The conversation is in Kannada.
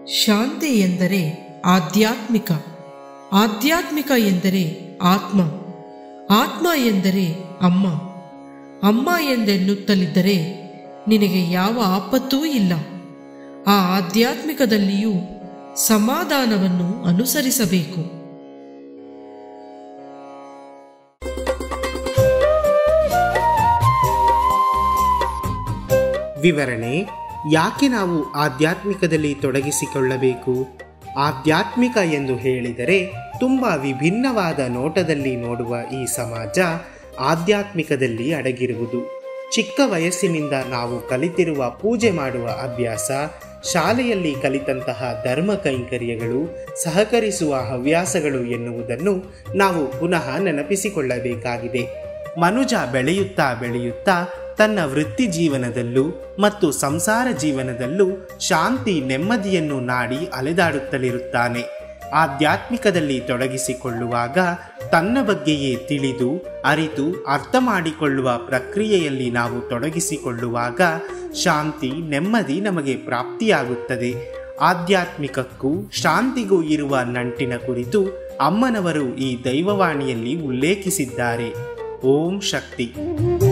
ಶಾಂತಿ ಎಂದರೆ ಆಧ್ಯಾತ್ಮಿಕ ಆಧ್ಯಾತ್ಮಿಕ ಎಂದರೆ ಆತ್ಮ ಆತ್ಮ ಎಂದರೆ ಅಮ್ಮ ಅಮ್ಮ ಎಂದೆನ್ನುತ್ತಲಿದ್ದರೆ ನಿನಗೆ ಯಾವ ಆಪತ್ತೂ ಇಲ್ಲ ಆ ಆಧ್ಯಾತ್ಮಿಕದಲ್ಲಿಯೂ ಸಮಾಧಾನವನ್ನು ಅನುಸರಿಸಬೇಕು ವಿವರಣೆ ಯಾಕೆ ನಾವು ಆಧ್ಯಾತ್ಮಿಕದಲ್ಲಿ ತೊಡಗಿಸಿಕೊಳ್ಳಬೇಕು ಆಧ್ಯಾತ್ಮಿಕ ಎಂದು ಹೇಳಿದರೆ ತುಂಬ ವಿಭಿನ್ನವಾದ ನೋಟದಲ್ಲಿ ನೋಡುವ ಈ ಸಮಾಜ ಆಧ್ಯಾತ್ಮಿಕದಲ್ಲಿ ಅಡಗಿರುವುದು ಚಿಕ್ಕ ವಯಸ್ಸಿನಿಂದ ನಾವು ಕಲಿತಿರುವ ಪೂಜೆ ಮಾಡುವ ಅಭ್ಯಾಸ ಶಾಲೆಯಲ್ಲಿ ಕಲಿತಂತಹ ಧರ್ಮ ಕೈಂಕರ್ಯಗಳು ಸಹಕರಿಸುವ ಹವ್ಯಾಸಗಳು ಎನ್ನುವುದನ್ನು ನಾವು ಪುನಃ ನೆನಪಿಸಿಕೊಳ್ಳಬೇಕಾಗಿದೆ ಮನುಜ ಬೆಳೆಯುತ್ತಾ ಬೆಳೆಯುತ್ತಾ ತನ್ನ ವೃತ್ತಿ ಜೀವನದಲ್ಲೂ ಮತ್ತು ಸಂಸಾರ ಜೀವನದಲ್ಲೂ ಶಾಂತಿ ನೆಮ್ಮದಿಯನ್ನು ನಾಡಿ ಅಲೆದಾಡುತ್ತಲಿರುತ್ತಾನೆ ಆಧ್ಯಾತ್ಮಿಕದಲ್ಲಿ ತೊಡಗಿಸಿಕೊಳ್ಳುವಾಗ ತನ್ನ ಬಗ್ಗೆಯೇ ತಿಳಿದು ಅರಿತು ಅರ್ಥ ಮಾಡಿಕೊಳ್ಳುವ ಪ್ರಕ್ರಿಯೆಯಲ್ಲಿ ನಾವು ತೊಡಗಿಸಿಕೊಳ್ಳುವಾಗ ಶಾಂತಿ ನೆಮ್ಮದಿ ನಮಗೆ ಪ್ರಾಪ್ತಿಯಾಗುತ್ತದೆ ಆಧ್ಯಾತ್ಮಿಕಕ್ಕೂ ಶಾಂತಿಗೂ ಇರುವ ನಂಟಿನ ಕುರಿತು ಅಮ್ಮನವರು ಈ ದೈವವಾಣಿಯಲ್ಲಿ ಉಲ್ಲೇಖಿಸಿದ್ದಾರೆ ಓಂ ಶಕ್ತಿ